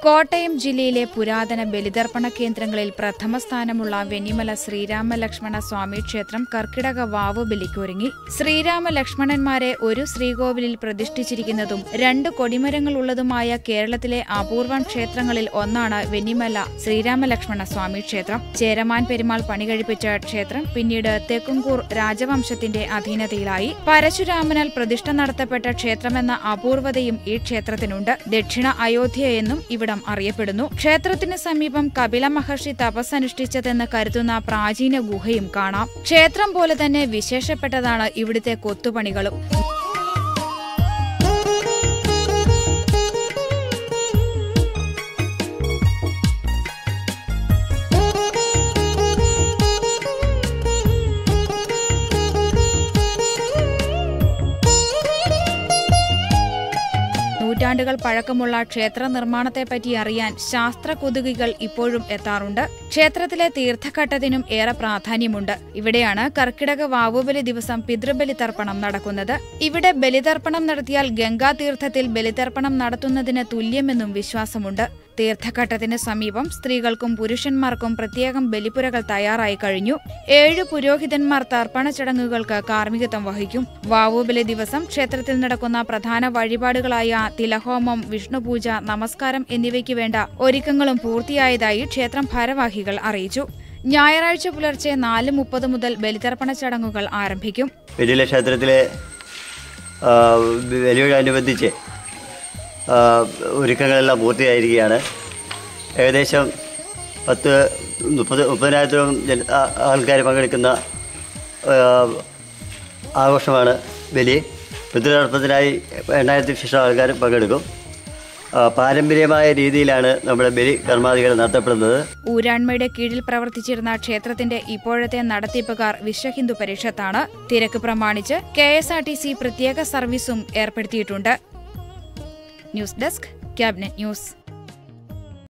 കോട്ടയം ജില്ലയിലെ പുരാതന ബലിതർപ്പണ കേന്ദ്രങ്ങളിൽ പ്രഥമ സ്ഥാനമുള്ള വെന്നിമല ശ്രീരാമ ലക്ഷ്മണ സ്വാമി ക്ഷേത്രം കർക്കിടക വാവു ബലിക്കൊരുങ്ങി ശ്രീരാമ ലക്ഷ്മണന്മാരെ ഒരു ശ്രീകോവിലിൽ പ്രതിഷ്ഠിച്ചിരിക്കുന്നതും രണ്ട് കൊടിമരങ്ങൾ ഉള്ളതുമായ കേരളത്തിലെ അപൂർവം ക്ഷേത്രങ്ങളിൽ ഒന്നാണ് വെന്നിമല ശ്രീരാമ ലക്ഷ്മണ സ്വാമി ക്ഷേത്രം ചേരമാൻ പെരുമാൾ പണികഴിപ്പിച്ച ക്ഷേത്രം പിന്നീട് തെക്കുംകൂർ രാജവംശത്തിന്റെ അധീനതയിലായി പരശുരാമനാൽ പ്രതിഷ്ഠ നടത്തപ്പെട്ട ക്ഷേത്രമെന്ന അപൂർവതയും ഈ ക്ഷേത്രത്തിനുണ്ട് ദക്ഷിണ അയോധ്യ എന്നും ഇവിടം അറിയപ്പെടുന്നു ക്ഷേത്രത്തിന് സമീപം കപില മഹർഷി തപസ്സനുഷ്ഠിച്ചതെന്ന് കരുതുന്ന പ്രാചീന ഗുഹയും കാണാം ക്ഷേത്രം പോലെ തന്നെ വിശേഷപ്പെട്ടതാണ് ഇവിടുത്തെ കൊത്തുപണികളും നൂറ്റാണ്ടുകൾ പഴക്കമുള്ള ക്ഷേത്ര നിർമ്മാണത്തെപ്പറ്റി അറിയാൻ ശാസ്ത്ര കുതുകികൾ ഇപ്പോഴും എത്താറുണ്ട് ക്ഷേത്രത്തിലെ തീർത്ഥഘട്ടത്തിനും ഏറെ പ്രാധാന്യമുണ്ട് ഇവിടെയാണ് കർക്കിടക വാവുബലി ദിവസം പിതൃബലി തർപ്പണം നടക്കുന്നത് ഇവിടെ ബലിതർപ്പണം നടത്തിയാൽ ഗംഗാതീർത്ഥത്തിൽ ബലിതർപ്പണം നടത്തുന്നതിന് തുല്യമെന്നും വിശ്വാസമുണ്ട് തീർത്ഥഘട്ടത്തിന് സമീപം സ്ത്രീകൾക്കും പുരുഷന്മാർക്കും പ്രത്യേകം ബലിപ്പുരകൾ തയ്യാറായി കഴിഞ്ഞു ഏഴ് പുരോഹിതന്മാർ തർപ്പണ ചടങ്ങുകൾക്ക് കാർമ്മികത്വം വഹിക്കും വാവുബലി ദിവസം ക്ഷേത്രത്തിൽ നടക്കുന്ന പ്രധാന വഴിപാടുകളായ തിലഹോമം വിഷ്ണുപൂജ നമസ്കാരം എന്നിവയ്ക്ക് വേണ്ട ഒരുക്കങ്ങളും പൂർത്തിയായതായി ക്ഷേത്രം ഭാരവാഹികൾ അറിയിച്ചു ഞായറാഴ്ച പുലർച്ചെ നാല് മുപ്പത് മുതൽ ബലിതർപ്പണ ചടങ്ങുകൾ ആരംഭിക്കും വലിയ ക്ഷേത്രത്തിലെ ആ, ബലിയോടനുബന്ധിച്ച് ആ, ഒരുക്കങ്ങളെല്ലാം പൂർത്തിയായിരിക്കുകയാണ് ഏകദേശം പത്ത് മുപ്പത് മുപ്പതിനായിരത്തോളം ജന ആ- ആൾക്കാർ പങ്കെടുക്കുന്ന ആ, ആഘോഷമാണ് ബലി പിതൃതർപ്പത്തിനായി എണ്ണായിരത്തി ശേഷം ആൾക്കാർ പങ്കെടുക്കും ആ, പാരമ്പര്യമായ രീതിയിലാണ് നമ്മുടെ ബലി കർമാദികൾ നടത്തപ്പെടുന്നത് ഊരാൺമയുടെ കീഴിൽ പ്രവർത്തിച്ചിരുന്ന ക്ഷേത്രത്തിന്റെ ഇപ്പോഴത്തെ നടത്തിപ്പുകാർ വിശ്വഹിന്ദു പരിഷത്താണ് തിരക്ക് പ്രമാണിച്ച് K S R T C പ്രത്യേക സർവീസും ഏർപ്പെടുത്തിയിട്ടുണ്ട് ന്യൂസ് ഡെസ്ക് ക്യാബിനറ്റ് ന്യൂസ്